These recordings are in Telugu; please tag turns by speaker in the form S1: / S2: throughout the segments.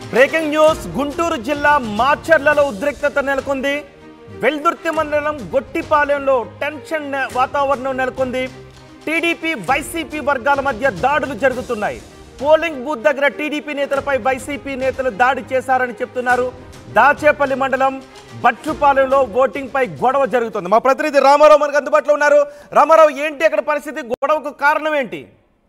S1: బ్రేకింగ్ న్యూస్ గుంటూరు జిల్లా మాచర్లలో ఉద్రిక్తత నెలకొంది వెల్దుర్తి మండలం గొట్టిపాలెంలో టెన్షన్ నె- వాతావరణం నెలకొంది టీడీపీ వైసీపీ వర్గాల మధ్య దాడులు జరుగుతున్నాయి పోలింగ్ బూత్ దగ్గర టీడీపీ నేతలపై వైసీపీ నేతలు దాడి చేశారని చెప్తున్నారు దాచేపల్లి మండలం బట్లుపాలెంలో ఓటింగ్ పై గొడవ జరుగుతుంది మా ప్రతినిధి రామారావు మనకు అందుబాటులో ఉన్నారు రామారావు ఏంటి అక్కడ పరిస్థితి గొడవకు కారణం ఏంటి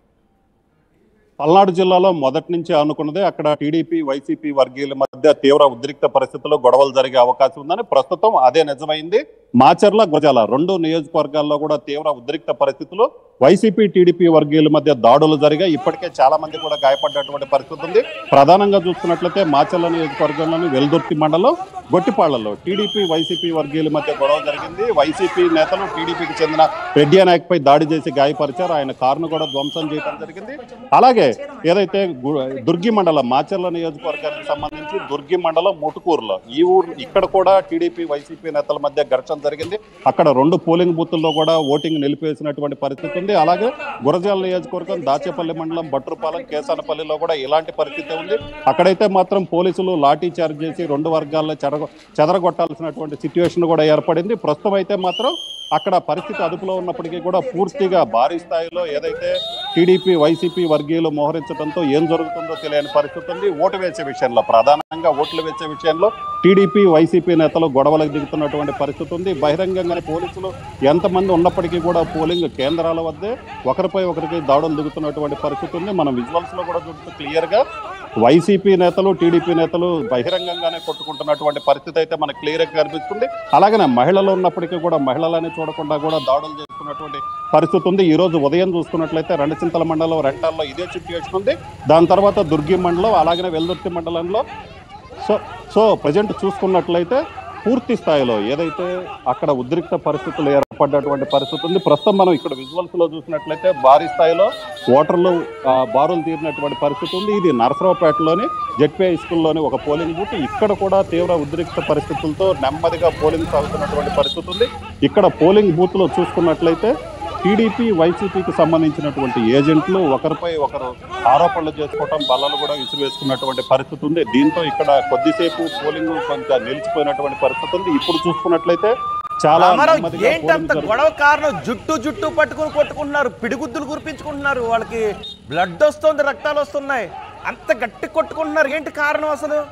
S2: పల్నాడు జిల్లాలో మొదటి నుంచి అనుకున్నదే అక్కడ టీడీపీ వైసీపీ వర్గీయుల మధ్య తీవ్ర ఉద్రిక్త పరిస్థితుల్లో గొడవలు జరిగే అవకాశం ఉందని ప్రస్తుతం అదే నిజమైంది మాచర్ల గురజాల రెండు నియోజకవర్గాల్లో కూడా తీవ్ర ఉద్రిక్త పరిస్థితులు వైసీపీ టీడీపీ వర్గీయుల మధ్య దాడులు జరిగాయి ఇప్పటికే చాలా మంది కూడా గాయపడ్డటువంటి పరిస్థితి ఉంది ప్రధానంగా చూసుకున్నట్లయితే మాచర్ల నియోజకవర్గంలోని వెల్దుర్తి మండలం గొట్టిపాళ్లలో టీడీపీ వైసీపీ వర్గీయుల మధ్య గొడవ జరిగింది వైసీపీ నేతలు టీడీపీకి చెందిన రెడ్డి నాయక్ పై దాడి చేసి గాయపరిచారు ఆయన కారును కూడా ధ్వంసం చేయడం జరిగింది అలాగే ఏదైతే గు- దుర్గి మండలం మాచర్ల నియోజకవర్గానికి సంబంధించి దుర్గి మండలం ముటుకూరులో ఈ ఊరు ఇక్కడ కూడా టీడీపీ వైసీపీ నేతల మధ్య ఘర్షణ జరిగింది అక్కడ రెండు పోలింగ్ బూతుల్లో కూడా ఓటింగ్ నిలిపేసినటువంటి పరిస్థితి ఉంది అలాగే గురజాల నియోజకవర్గం దాచేపల్లి మండలం బట్రుపాలెం కేసానపల్లిలో కూడా ఇలాంటి పరిస్థితి ఉంది అక్కడైతే మాత్రం పోలీసులు లాఠీ చార్జ్ చేసి రెండు వర్గాల్లో చెడగొ చెదరగొట్టాల్సినటువంటి సిచ్యువేషన్ కూడా ఏర్పడింది ప్రస్తుతం అయితే మాత్రం అక్కడ పరిస్థితి అదుపులో ఉన్నప్పటికీ కూడా పూర్తిగా భారీ స్థాయిలో ఏదైతే టీడీపీ వైసీపీ వర్గీయులు మోహరించడంతో ఏం జరుగుతుందో తెలియని పరిస్థితి ఉంది ఓటు వేసే విషయంలో ప్రధానంగా ఓట్లు వేసే విషయంలో టీడీపీ వైసీపీ నేతలు గొడవలకు దిగుతున్నటువంటి పరిస్థితి ఉంది బహిరంగంగానే పోలీసులు ఎంతమంది ఉన్నప్పటికీ కూడా పోలింగ్ కేంద్రాల వద్దే ఒకరిపై ఒకరికి దాడులు దిగుతున్నటువంటి పరిస్థితి ఉంది మనం విజువల్స్ లో కూడా చూస్తూ క్లియర్ గా వైసీపీ నేతలు టీడీపీ నేతలు బహిరంగంగానే కొట్టుకుంటున్నటువంటి పరిస్థితి అయితే మనకు క్లియర్ గా కనిపిస్తుంది అలాగనే మహిళలు ఉన్నప్పటికీ కూడా మహిళలని చూడకుండా కూడా దాడులు చేస్తున్నటువంటి పరిస్థితి ఉంది ఈ రోజు ఉదయం చూసుకున్నట్లయితే రెండచింతల మండలం రెంటాల్లో ఇదే సిచ్యువేషన్ ఉంది దాని తర్వాత దుర్గి మండలం అలాగనే వెల్దుర్తి మండలంలో సో సో ప్రజెంట్ చూసుకున్నట్లయితే పూర్తి స్థాయిలో ఏదైతే అక్కడ ఉద్రిక్త పరిస్థితులు ఏర్పడ్డటువంటి పరిస్థితి ఉంది ప్రస్తుతం మనం ఇక్కడ విజువల్స్ లో చూసినట్లయితే భారీ స్థాయిలో ఓటర్లు ఆ, బారులు తీరినటువంటి పరిస్థితి ఉంది ఇది నరసరావుపేటలోని జెడ్పీఐ స్కూల్లోని ఒక పోలింగ్ బూత్ ఇక్కడ కూడా తీవ్ర ఉద్రిక్త పరిస్థితులతో నెమ్మదిగా పోలింగ్ సాగుతున్నటువంటి పరిస్థితి ఉంది ఇక్కడ పోలింగ్ బూత్ లో చూసుకున్నట్లయితే టీడీపీ వైసీపీకి సంబంధించినటువంటి ఏజెంట్లు ఒకరిపై ఒకరు ఆరోపణలు చేసుకోవటం బల్లలు కూడా విసిరివేసుకున్నటువంటి పరిస్థితి ఉంది దీంతో ఇక్కడ కొద్దిసేపు పోలింగ్ కొంత నిలిచిపోయినటువంటి పరిస్థితి ఉంది ఇప్పుడు చూసుకున్నట్లయితే చాలా
S1: రామారావు
S2: నెమ్మదిగా
S1: ఏంటంత
S2: పోలింగ్ జరుగుతుంది.
S1: గొడవ కారణం జుట్టు జుట్టు పట్టుకుని కొట్టుకుంటున్నారు పిడిగుద్దులు కురిపించుకుంటున్నారు వాళ్ళకి బ్లడ్ వస్తుంది రక్తాలు వస్తున్నాయి అంత గట్టి కొట్టుకుంటున్నారు ఏంటి కారణం అసలు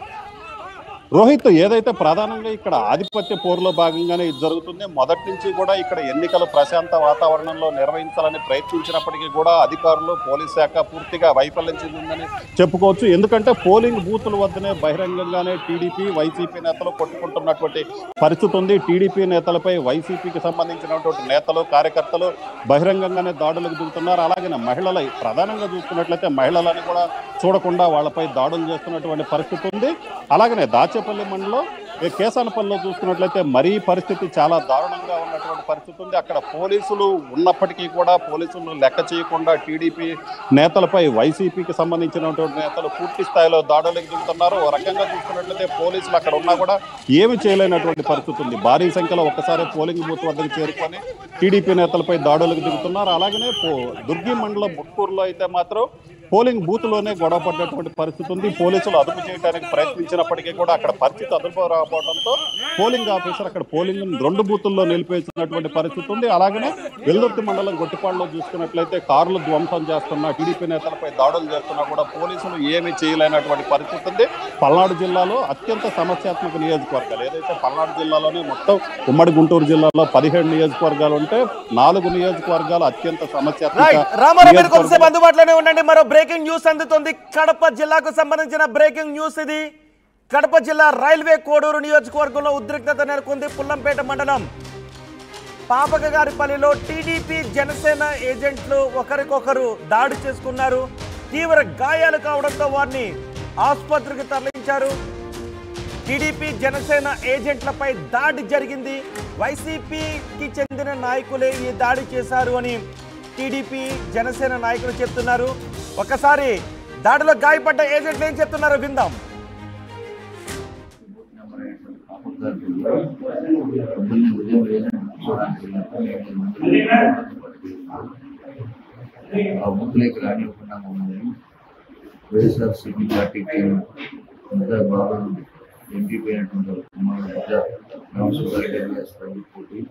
S2: రోహిత్ ఏదైతే ప్రధానంగా ఇక్కడ ఆధిపత్య పోరులో భాగంగానే ఇది జరుగుతుంది మొదటి నుంచి కూడా ఇక్కడ ఎన్నికలు ప్రశాంత వాతావరణంలో నిర్వహించాలని ప్రయత్నించినప్పటికీ కూడా అధికారులు పోలీస్ శాఖ పూర్తిగా వైఫల్యం చెందిందని చెప్పుకోవచ్చు ఎందుకంటే పోలింగ్ బూతుల వద్దనే బహిరంగంగానే టీడీపీ వైసీపీ నేతలు కొట్టుకుంటున్నటువంటి పరిస్థితి ఉంది టీడీపీ నేతలపై వైసీపీకి సంబంధించినటువంటి నేతలు కార్యకర్తలు బహిరంగంగానే దాడులకు దిగుతున్నారు అలాగే మహిళల ప్రధానంగా చూసుకున్నట్లయితే మహిళలని కూడా చూడకుండా వాళ్ళపై దాడులు చేస్తున్నటువంటి పరిస్థితి ఉంది అలాగనే దాచేపల్లి మండలం ఈ కేసానపల్లిలో చూసుకున్నట్లయితే మరీ పరిస్థితి చాలా దారుణంగా ఉన్నటువంటి పరిస్థితి ఉంది అక్కడ పోలీసులు ఉన్నప్పటికీ కూడా పోలీసులు లెక్క చేయకుండా టీడీపీ నేతలపై వైసీపీకి సంబంధించినటువంటి నేతలు పూర్తి స్థాయిలో దాడులకు దిగుతున్నారు ఓ రకంగా చూసుకున్నట్లయితే పోలీసులు అక్కడ ఉన్నా కూడా ఏమి చేయలేనటువంటి పరిస్థితి ఉంది భారీ సంఖ్యలో ఒక్కసారి పోలింగ్ బూత్ వద్దకు చేరుకొని టీడీపీ నేతలపై దాడులకు దిగుతున్నారు అలాగనే పో- దుర్గి మండలం ముట్కూరులో అయితే మాత్రం పోలింగ్ బూత్ లోనే గొడవ పడ్డటువంటి పరిస్థితి ఉంది పోలీసులు అదుపు చేయడానికి ప్రయత్నించినప్పటికీ కూడా అక్కడ పరిస్థితి అదుపు రాకపోవడంతో పోలింగ్ ఆఫీసర్ అక్కడ పోలింగ్ రెండు బూతుల్లో నిలిపేసినటువంటి పరిస్థితి ఉంది అలాగనే వెల్లుర్తి మండలం గొట్టిపాడులో చూసుకున్నట్లయితే కార్లు ధ్వంసం చేస్తున్న టీడీపీ నేతలపై దాడులు చేస్తున్నా కూడా పోలీసులు ఏమీ చేయలేనటువంటి పరిస్థితి ఉంది పల్నాడు జిల్లాలో అత్యంత సమస్యాత్మక నియోజకవర్గాలు ఏదైతే పల్నాడు జిల్లాలోనే మొత్తం ఉమ్మడి గుంటూరు జిల్లాలో పదిహేడు నియోజకవర్గాలు ఉంటే నాలుగు నియోజకవర్గాలు అత్యంత సమస్యాత్మక
S1: రైట్ రామారావు మీరు
S2: నియోజకవర్గాలు.
S1: కొంతసేపు అందుబాటులోనే ఉండండి మరో బ్రేకింగ్ న్యూస్ అందుతుంది కడప జిల్లాకు సంబంధించిన బ్రేకింగ్ న్యూస్ ఇది కడప జిల్లా రైల్వే కోడూరు నియోజకవర్గంలో ఉద్రిక్తత నెలకొంది పుల్లంపేట మండలం పాపకగారిపల్లిలో టీడీపీ జనసేన ఏజెంట్లు ఒకరికొకరు దాడి చేసుకున్నారు తీవ్ర గాయాలు కావడంతో వారిని ఆసుపత్రికి తరలించారు టీడీపీ జనసేన ఏజెంట్లపై దాడి జరిగింది వైసీపీకి చెందిన నాయకులే ఈ దాడి చేశారు అని టీడీపీ జనసేన నాయకులు చెప్తున్నారు ఒకసారి దాడిలో గాయపడ్డ ఏజెంట్లు ఏం చెప్తున్నారో విందాం
S3: ఆ ఊపిలోకి రానివ్వకుండా మమ్మల్ని వైఎస్ఆర్సీపీ పార్టీకి ఇంకా బాగా ఎంపీపీ అయినటువంటి మా మధ్య రామసుబ్బారెడ్డి చేస్తారు పోటీ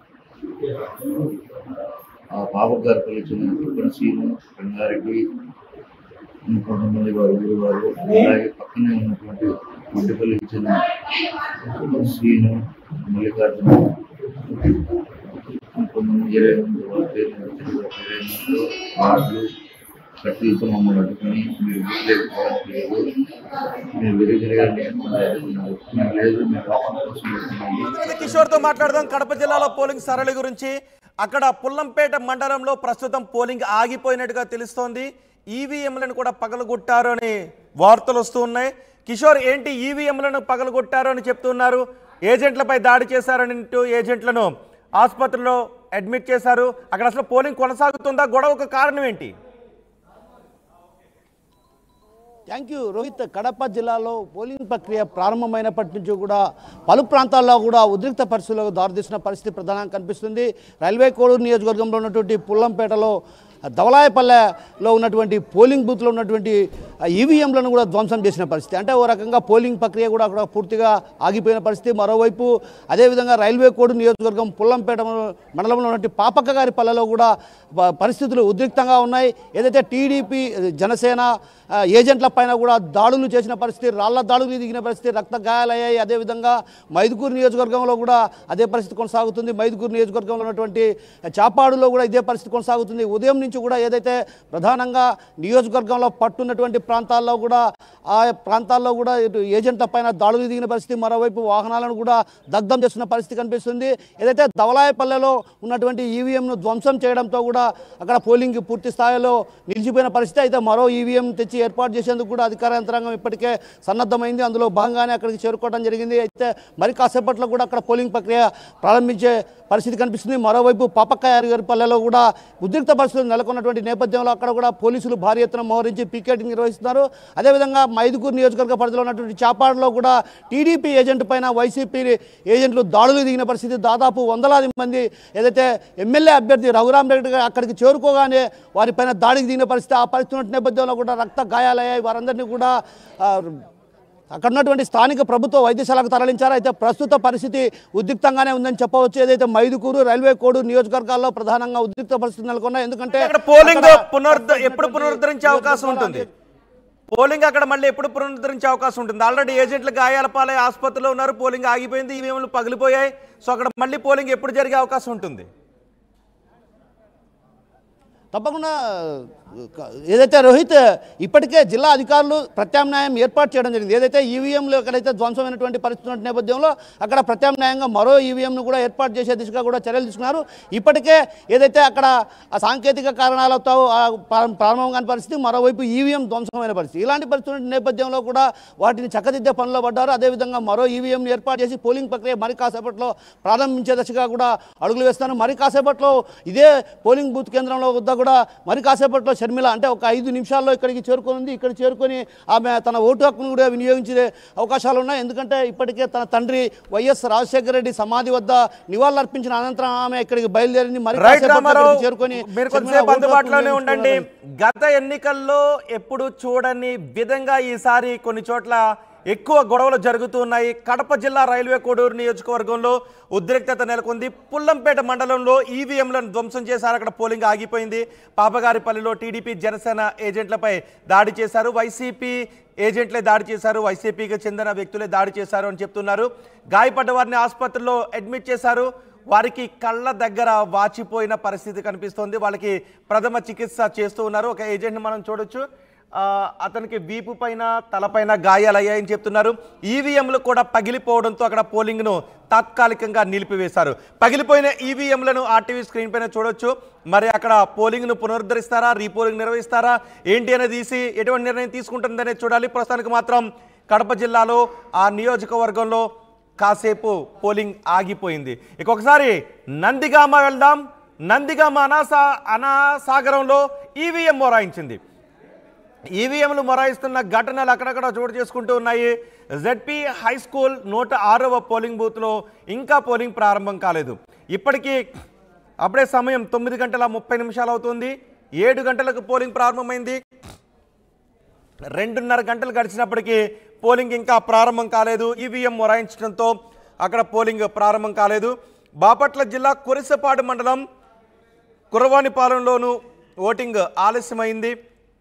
S3: ఆ పాపగారిపల్లి చెందిన తుప్పన సీను రంగారెడ్డి ఇంకొంతమంది వారు ఊరు వారు అలాగే పక్కనే ఉన్నటువంటి గుడ్డిపల్లికి చెందిన సీను మల్లికార్జున ఇంకొంతమంది ఇరవై మంది వాళ్ళ పేరు ఇరవై మందిలో వాళ్ళు కట్టిలతో మమ్మల్ని అడ్డుకొని మీరు ఊరేసుకోవడానికి లేదు మీరు విరిగిరిగా నేర్చుకున్నారు మేము లేదు మేము రాష్ట్రం కోసం వెళ్తున్నాము
S1: ప్రతినిధి కిషోర్ తో మాట్లాడదాం కడప జిల్లాలో పోలింగ్ సరళి గురించి అక్కడ పుల్లంపేట మండలంలో ప్రస్తుతం పోలింగ్ ఆగిపోయినట్టుగా తెలుస్తోంది ఈవీఎంలను కూడా పగలగొట్టారు అని వార్తలు వస్తూ ఉన్నాయి కిషోర్ ఏంటి ఈవీఎంలను పగలగొట్టారు అని చెప్తున్నారు ఏజెంట్లపై దాడి చేశారని అంటూ ఏజెంట్లను ఆసుపత్రిలో అడ్మిట్ చేశారు అక్కడ అసలు పోలింగ్ కొనసాగుతుందా గొడవకు కారణం ఏంటి
S4: థ్యాంక్ యూ రోహిత్ కడప జిల్లాలో పోలింగ్ ప్రక్రియ ప్రారంభమైనప్పటి నుంచి కూడా పలు ప్రాంతాల్లో కూడా ఉద్రిక్త పరిస్థితులకు దారితీసిన పరిస్థితి ప్రధానంగా కనిపిస్తుంది రైల్వే కోడూరు నియోజకవర్గంలో ఉన్నటువంటి పుల్లంపేటలో దవలాయపల్లెలో ఉన్నటువంటి పోలింగ్ బూత్లో ఉన్నటువంటి ఈవీఎంలను కూడా ధ్వంసం చేసిన పరిస్థితి అంటే ఓ రకంగా పోలింగ్ ప్రక్రియ కూడా అక్కడ పూర్తిగా ఆగిపోయిన పరిస్థితి మరోవైపు అదేవిధంగా రైల్వే కోడ్ నియోజకవర్గం పుల్లంపేట మండలంలో ఉన్నటువంటి పాపక్క గారి పల్లెలో కూడా ప- పరిస్థితులు ఉద్రిక్తంగా ఉన్నాయి ఏదైతే టీడీపీ జనసేన ఆ, ఏజెంట్ల పైన కూడా దాడులు చేసిన పరిస్థితి రాళ్ల దాడులు దిగిన పరిస్థితి రక్త గాయాలయ్యాయి అదేవిధంగా మైదుకూరు నియోజకవర్గంలో కూడా అదే పరిస్థితి కొనసాగుతుంది మైదుకూరు నియోజకవర్గంలో ఉన్నటువంటి చాపాడులో కూడా ఇదే పరిస్థితి కొనసాగుతుంది ఉదయం నుంచి కూడా ఏదైతే ప్రధానంగా నియోజకవర్గంలో పట్టున్నటువంటి ప్రాంతాల్లో కూడా ఆ ప్రాంతాల్లో కూడా ఇటు ఏజెంట్ల పైన దాడులు దిగిన పరిస్థితి మరోవైపు వాహనాలను కూడా దగ్ధం చేస్తున్న పరిస్థితి కనిపిస్తుంది ఏదైతే దవలాయపల్లెలో ఉన్నటువంటి ఈవీఎంను ధ్వంసం చేయడంతో కూడా అక్కడ పోలింగ్ పూర్తి స్థాయిలో నిలిచిపోయిన పరిస్థితి అయితే మరో ఈవీఎం తెచ్చి ఏర్పాటు చేసేందుకు కూడా అధికార యంత్రాంగం ఇప్పటికే సన్నద్ధమైంది అందులో భాగంగానే అక్కడికి చేరుకోవడం జరిగింది అయితే మరి కాసేపట్లో కూడా అక్కడ పోలింగ్ ప్రక్రియ ప్రారంభించే పరిస్థితి కనిపిస్తుంది మరోవైపు పాపక్కయ్యపల్లెలో కూడా ఉద్రిక్త పరిస్థితులు నెలకొన్నటువంటి నేపథ్యంలో అక్కడ కూడా పోలీసులు భారీ ఎత్తున మోహరించి పీకెటింగ్ నిర్వహిస్తున్నారు అదేవిధంగా మైదుకూరు నియోజకవర్గ పరిధిలో ఉన్నటువంటి చాపాడులో కూడా టీడీపీ ఏజెంట్ పైన వైసీపీ ఏజెంట్లు దాడులు దిగిన పరిస్థితి దాదాపు వందలాది మంది ఏదైతే ఎమ్మెల్యే అభ్యర్థి రఘురామ్ రెడ్డి గారు అక్కడికి చేరుకోగానే వారిపైన దాడికి దిగిన పరిస్థితి ఆ పరిస్థితి ఉన్న నేపథ్యంలో కూడా రక్త గాయాలయ్యాయి వారందరినీ కూడా ఆ, అక్కడ ఉన్నటువంటి స్థానిక ప్రభుత్వ వైద్యశాలకు తరలించారు అయితే ప్రస్తుత పరిస్థితి ఉద్రిక్తంగానే ఉందని చెప్పవచ్చు ఏదైతే మైదుకూరు రైల్వే కోడు నియోజకవర్గాల్లో ప్రధానంగా ఉద్రిక్త పరిస్థితులు నెలకొన్నాయి ఎందుకంటే
S1: అక్కడ పోలింగ్
S4: అక్కడ
S1: పునరుద్ధ ఎప్పుడు పునరుద్ధరించే అవకాశం ఉంటుంది పోలింగ్ అక్కడ మళ్ళీ ఎప్పుడు పునరుద్ధరించే అవకాశం ఉంటుంది ఆల్రెడీ ఏజెంట్లు గాయాల పాలై ఆసుపత్రిలో ఉన్నారు పోలింగ్ ఆగిపోయింది ఈవీఎంలు పగిలిపోయాయి సో అక్కడ మళ్ళీ పోలింగ్ ఎప్పుడు జరిగే అవకాశం ఉంటుంది
S4: తప్పకుండా క- ఏదైతే రోహిత్ ఇప్పటికే జిల్లా అధికారులు ప్రత్యామ్నాయం ఏర్పాటు చేయడం జరిగింది ఏదైతే ఈవీఎంలు ఎక్కడైతే ధ్వంసమైనటువంటి పరిస్థితి ఉన్న నేపథ్యంలో అక్కడ ప్రత్యామ్నాయంగా మరో ఈవీఎంను కూడా ఏర్పాటు చేసే దిశగా కూడా చర్యలు తీసుకున్నారు ఇప్పటికే ఏదైతే అక్కడ ఆ సాంకేతిక కారణాలతో ఆ ప్రారం- ప్రారంభం కాని పరిస్థితి మరోవైపు ఈవీఎం ధ్వంసమైన పరిస్థితి ఇలాంటి పరిస్థితి ఉన్న నేపథ్యంలో కూడా వాటిని చక్కదిద్దే పనిలో పడ్డారు అదేవిధంగా మరో ఈవీఎంను ఏర్పాటు చేసి పోలింగ్ ప్రక్రియ మరి కాసేపట్లో ప్రారంభించే దశగా కూడా అడుగులు వేస్తాను మరి కాసేపట్లో ఇదే పోలింగ్ బూత్ కేంద్రంలో వద్ద కూడా మరి కాసేపట్లో షర్మిల అంటే ఒక ఐదు నిమిషాల్లో ఇక్కడికి చేరుకుంది ఇక్కడ చేరుకొని ఆమె తన ఓటు హక్కును కూడా వినియోగించే అవకాశాలు ఉన్నాయి ఎందుకంటే ఇప్పటికే తన తండ్రి వైఎస్ రాజశేఖర రెడ్డి సమాధి వద్ద నివాళులు అర్పించిన అనంతరం ఆమె ఇక్కడికి బయలుదేరింది మరి
S1: రైట్
S4: కాసేపట్లో
S1: రామారావు
S4: ఇక్కడికి చేరుకొని
S1: మీరు
S4: షర్మిల
S1: కొంతసేపు
S4: ఓటు హక్కును
S1: అందుబాటులోనే ఉండండి
S4: వినియోగించుకోవాలని
S1: గత ఎన్నికల్లో ఎప్పుడు చూడని విధంగా ఈసారి కొన్ని చోట్ల ఎక్కువ గొడవలు జరుగుతున్నాయి కడప జిల్లా రైల్వే కోడూరు నియోజకవర్గంలో ఉద్రిక్తత నెలకొంది పుల్లంపేట మండలంలో ఈవీఎంలను ధ్వంసం చేశారు అక్కడ పోలింగ్ ఆగిపోయింది పాపగారిపల్లిలో టీడీపీ జనసేన ఏజెంట్లపై దాడి చేశారు వైసీపీ ఏజెంట్లే దాడి చేశారు వైసీపీకి చెందిన వ్యక్తులే దాడి చేశారు అని చెప్తున్నారు గాయపడ్డ వారిని ఆసుపత్రిలో అడ్మిట్ చేశారు వారికి కళ్ళ దగ్గర వాచిపోయిన పరిస్థితి కనిపిస్తోంది వాళ్ళకి ప్రథమ చికిత్స చేస్తూ ఉన్నారు ఒక ఏజెంట్ని మనం చూడొచ్చు ఆ, అతనికి వీపు పైన తలపైన గాయాలయ్యాయని చెప్తున్నారు ఈవీఎంలు కూడా పగిలిపోవడంతో అక్కడ పోలింగ్ను తాత్కాలికంగా నిలిపివేశారు పగిలిపోయిన ఈవీఎంలను ఆర్టీవీ స్క్రీన్ పైన చూడొచ్చు మరి అక్కడ పోలింగ్ను పునరుద్ధరిస్తారా రీపోలింగ్ నిర్వహిస్తారా ఏంటి అనేది తీసి ఎటువంటి నిర్ణయం తీసుకుంటుందనేది చూడాలి ప్రస్తుతానికి మాత్రం కడప జిల్లాలో ఆ నియోజకవర్గంలో కాసేపు పోలింగ్ ఆగిపోయింది ఇక ఒకసారి నందిగామ వెళ్దాం నందిగామ అనాసా అనాసాగరంలో ఈవీఎం మొరాయించింది ఈవీఎంలు మొరాయిస్తున్న ఘటనలు అక్కడక్కడ చోటు చేసుకుంటూ ఉన్నాయి జెడ్పీ హై స్కూల్ నూట ఆరవ పోలింగ్ బూత్లో ఇంకా పోలింగ్ ప్రారంభం కాలేదు ఇప్పటికీ అప్పుడే సమయం తొమ్మిది గంటల ముప్పై నిమిషాలు అవుతుంది ఏడు గంటలకు పోలింగ్ ప్రారంభమైంది రెండున్నర గంటలు గడిచినప్పటికీ పోలింగ్ ఇంకా ప్రారంభం కాలేదు ఈవీఎం మొరాయించడంతో అక్కడ పోలింగ్ ప్రారంభం కాలేదు బాపట్ల జిల్లా కురిసపాడు మండలం కురవానిపాలెంలోనూ ఓటింగ్ ఆలస్యమైంది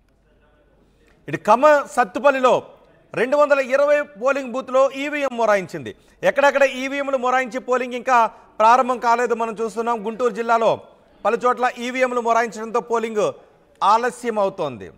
S1: ఇటు ఖమ్మ సత్తుపల్లిలో రెండు వందల ఇరవై పోలింగ్ బూత్లో ఈవీఎం మొరాయించింది ఎక్కడెక్కడ ఈవీఎంలు మొరాయించి పోలింగ్ ఇంకా ప్రారంభం కాలేదు మనం చూస్తున్నాం గుంటూరు జిల్లాలో పలు చోట్ల ఈవీఎంలు మొరాయించడంతో పోలింగ్ ఆలస్యం అవుతోంది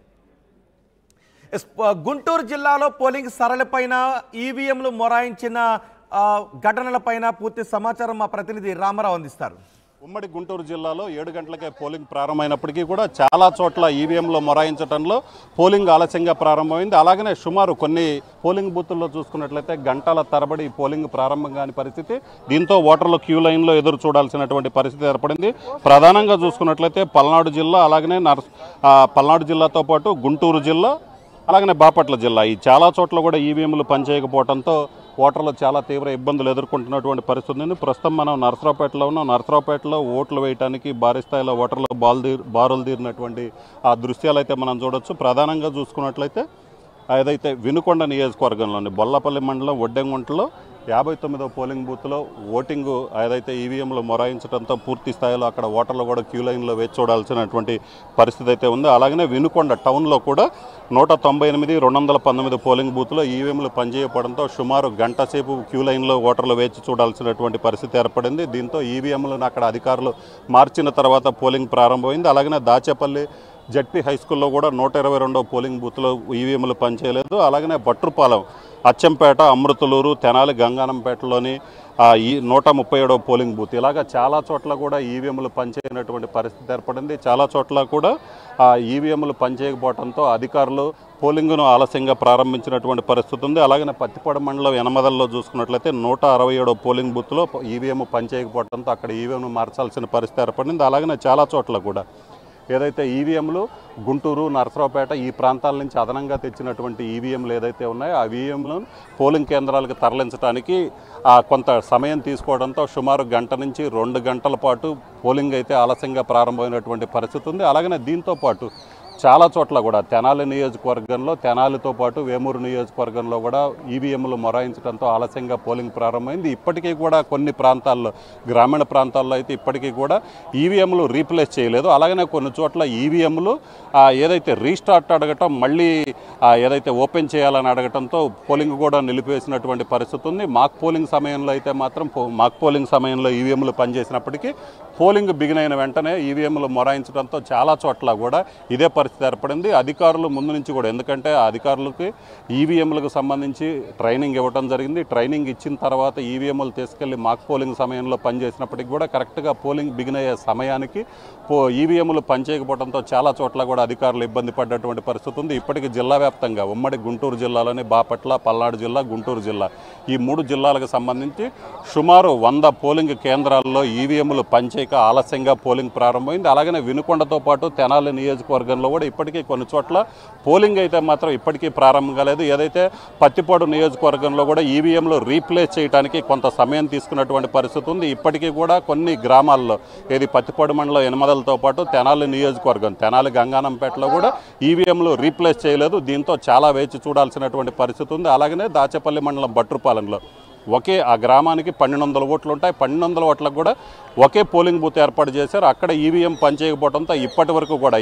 S1: ఎస్, ప- గుంటూరు జిల్లాలో పోలింగ్ సరళిపైన ఈవీఎంలు మొరాయించిన ఆ, ఘటనలపైన పూర్తి సమాచారం మా ప్రతినిధి రామారావు అందిస్తారు
S2: ఉమ్మడి గుంటూరు జిల్లాలో ఏడు గంటలకే పోలింగ్ ప్రారంభమైనప్పటికీ కూడా చాలా చోట్ల ఈవీఎంలో మొరాయించడంలో పోలింగ్ ఆలస్యంగా ప్రారంభమైంది అలాగనే సుమారు కొన్ని పోలింగ్ బూతుల్లో చూసుకున్నట్లయితే గంటల తరబడి పోలింగ్ ప్రారంభం కాని పరిస్థితి దీంతో ఓటర్లు క్యూ లైన్లో ఎదురు చూడాల్సినటువంటి పరిస్థితి ఏర్పడింది ప్రధానంగా చూసుకున్నట్లయితే పల్నాడు జిల్లా అలాగనే నర్ ఆ, పల్నాడు జిల్లాతో పాటు గుంటూరు జిల్లా అలాగనే బాపట్ల జిల్లా ఈ చాలా చోట్ల కూడా ఈవీఎంలు పనిచేయకపోవడంతో ఓటర్లు చాలా తీవ్ర ఇబ్బందులు ఎదుర్కొంటున్నటువంటి పరిస్థితి ఉంది ప్రస్తుతం మనం నరసరావుపేటలో ఉన్నాం నరసరావుపేటలో ఓట్లు వేయడానికి భారీ స్థాయిలో ఓటర్లు బాల్ బారులు తీరినటువంటి ఆ దృశ్యాలు అయితే మనం చూడొచ్చు ప్రధానంగా చూసుకున్నట్లయితే ఏదైతే వినుకొండ నియోజకవర్గంలోని బొల్లపల్లి మండలం ఒడ్డెంగుంటలో యాభై తొమ్మిదో పోలింగ్ బూత్లో ఓటింగ్ ఏదైతే ఈవీఎంలు మొరాయించడంతో పూర్తి స్థాయిలో అక్కడ ఓటర్లు కూడా క్యూ లైన్లో వేచి చూడాల్సినటువంటి పరిస్థితి అయితే ఉంది అలాగనే వినుకొండ టౌన్లో కూడా నూట తొంభై ఎనిమిది రెండు వందల పంతొమ్మిది పోలింగ్ బూత్లో ఈవీఎంలు పనిచేయకపోవడంతో సుమారు గంట సేపు క్యూ లైన్లో ఓటర్లు వేచి చూడాల్సినటువంటి పరిస్థితి ఏర్పడింది దీంతో ఈవీఎంలను అక్కడ అధికారులు మార్చిన తర్వాత పోలింగ్ ప్రారంభమైంది అలాగనే దాచేపల్లి జడ్పీ హై స్కూల్లో కూడా నూట ఇరవై రెండో పోలింగ్ బూత్లో ఈవీఎంలు పనిచేయలేదు అలాగనే బట్రుపాలెం అచ్చంపేట అమృతలూరు తెనాలి గంగానంపేటలోని ఆ, ఈ నూట ముప్పై ఏడో పోలింగ్ బూత్ ఇలాగా చాలా చోట్ల కూడా ఈవీఎంలు పనిచేయనటువంటి పరిస్థితి ఏర్పడింది చాలా చోట్ల కూడా ఆ ఈవీఎంలు పనిచేయకపోవడంతో అధికారులు పోలింగ్ను ఆలస్యంగా ప్రారంభించినటువంటి పరిస్థితి ఉంది అలాగనే పత్తిపాడు మండలం ఎనమదల్లో చూసుకున్నట్లయితే నూట అరవై ఏడో పోలింగ్ బూత్లో ఈవీఎం పనిచేయకపోవడంతో అక్కడ ఈవీఎంను మార్చాల్సిన పరిస్థితి ఏర్పడింది అలాగనే చాలా చోట్ల కూడా ఏదైతే ఈవీఎంలు గుంటూరు నరసరావుపేట ఈ ప్రాంతాల నుంచి అదనంగా తెచ్చినటువంటి ఈవీఎంలు ఏదైతే ఉన్నాయో ఆ ఈవీఎంలను పోలింగ్ కేంద్రాలకు తరలించడానికి ఆ, కొంత సమయం తీసుకోవడంతో సుమారు గంట నుంచి రెండు గంటల పాటు పోలింగ్ అయితే ఆలస్యంగా ప్రారంభమైనటువంటి పరిస్థితి ఉంది అలాగనే దీంతో పాటు చాలా చోట్ల కూడా తెనాలి నియోజకవర్గంలో తెనాలితో పాటు వేమూరు నియోజకవర్గంలో కూడా ఈవీఎంలు మొరాయించడంతో ఆలస్యంగా పోలింగ్ ప్రారంభమైంది ఇప్పటికీ కూడా కొన్ని ప్రాంతాల్లో గ్రామీణ ప్రాంతాల్లో అయితే ఇప్పటికీ కూడా ఈవీఎంలు రీప్లేస్ చేయలేదు అలాగనే కొన్ని చోట్ల ఈవీఎంలు ఏదైతే రీస్టార్ట్ అడగటం మళ్ళీ ఆ, ఏదైతే ఓపెన్ చేయాలని అడగటంతో పోలింగ్ కూడా నిలిపేసినటువంటి పరిస్థితి ఉంది మాక్ పోలింగ్ సమయంలో అయితే మాత్రం పో- మాక్ పోలింగ్ సమయంలో ఈవీఎంలు పనిచేసినప్పటికీ పోలింగ్ బిగిన్ అయిన వెంటనే ఈవీఎంలు మొరాయించడంతో చాలా చోట్ల కూడా ఇదే పరిస్థితి ఏర్పడింది అధికారులు ముందు నుంచి కూడా ఎందుకంటే ఆ అధికారులకి ఈవీఎంలకు సంబంధించి ట్రైనింగ్ ఇవ్వడం జరిగింది ట్రైనింగ్ ఇచ్చిన తర్వాత ఈవీఎంలు తీసుకెళ్లి మాక్ పోలింగ్ సమయంలో పనిచేసినప్పటికీ కూడా కరెక్ట్గా పోలింగ్ బిగిన్ అయ్యే సమయానికి పో ఈవీఎంలు పనిచేయకపోవడంతో చాలా చోట్ల కూడా అధికారులు ఇబ్బంది పడ్డటువంటి పరిస్థితి ఉంది ఇప్పటికీ జిల్లా వ్యాప్తంగా ఉమ్మడి గుంటూరు జిల్లాలోని బాపట్ల పల్నాడు జిల్లా గుంటూరు జిల్లా ఈ మూడు జిల్లాలకు సంబంధించి సుమారు వంద పోలింగ్ కేంద్రాల్లో ఈవీఎంలు పనిచేయక ఆలస్యంగా పోలింగ్ ప్రారంభమైంది అలాగనే వినుకొండతో పాటు తెనాలి నియోజకవర్గంలో కూడా ఇప్పటికీ కొన్ని చోట్ల పోలింగ్ అయితే మాత్రం ఇప్పటికీ ప్రారంభం కాలేదు ఏదైతే పత్తిపాడు నియోజకవర్గంలో కూడా ఈవీఎంలు రీప్లేస్ చేయడానికి కొంత సమయం తీసుకున్నటువంటి పరిస్థితి ఉంది ఇప్పటికీ కూడా కొన్ని గ్రామాల్లో ఏది పత్తిపాడు మండలం ఎనమదలతో పాటు తెనాలి నియోజకవర్గం తెనాలి గంగానంపేటలో కూడా ఈవీఎంలు రీప్లేస్ చేయలేదు దీంతో చాలా వేచి చూడాల్సినటువంటి పరిస్థితి ఉంది అలాగనే దాచేపల్లి మండలం బట్రుపాలెంలో ఒకే ఆ గ్రామానికి పన్నెండు వందల ఓట్లు ఉంటాయి పన్నెండు వందల ఓట్లకు కూడా ఒకే పోలింగ్ బూత్ ఏర్పాటు చేశారు అక్కడ ఈవీఎం పనిచేయకపోవడంతో ఇప్పటి వరకు కూడా